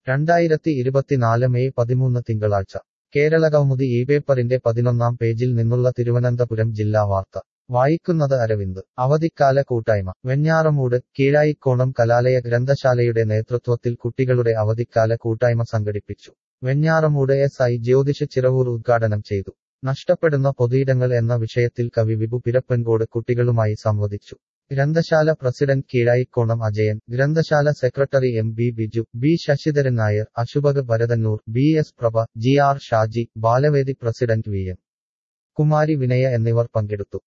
രണ്ടായിരത്തി ഇരുപത്തിനാല് മെയ് പതിമൂന്ന് തിങ്കളാഴ്ച കേരളകൗമുദി ഈ പേപ്പറിന്റെ പതിനൊന്നാം പേജിൽ നിന്നുള്ള തിരുവനന്തപുരം ജില്ലാ വാർത്ത വായിക്കുന്നത് അരവിന്ദ് അവധിക്കാല കൂട്ടായ്മ വെഞ്ഞാറമൂട് കീഴായിക്കോണം കലാലയ ഗ്രന്ഥശാലയുടെ നേതൃത്വത്തിൽ കുട്ടികളുടെ അവധിക്കാല കൂട്ടായ്മ സംഘടിപ്പിച്ചു വെഞ്ഞാറമൂട് എസ് ഐ ജ്യോതിഷ ചിറവൂർ ഉദ്ഘാടനം ചെയ്തു നഷ്ടപ്പെടുന്ന പൊതുയിടങ്ങൾ എന്ന വിഷയത്തിൽ കവി വിപു പിരപ്പൻകോട് കുട്ടികളുമായി സംവദിച്ചു ഗ്രന്ഥശാല പ്രസിഡന്റ് കീഴായിക്കോണം അജയൻ ഗ്രന്ഥശാല secretary M B Biju B Sasidharan Nair അശുഭക് Bharathannoor B S Prabha G R Shaji Balavedi president V M Kumari Vinaya എന്നിവർ പങ്കെടുത്തു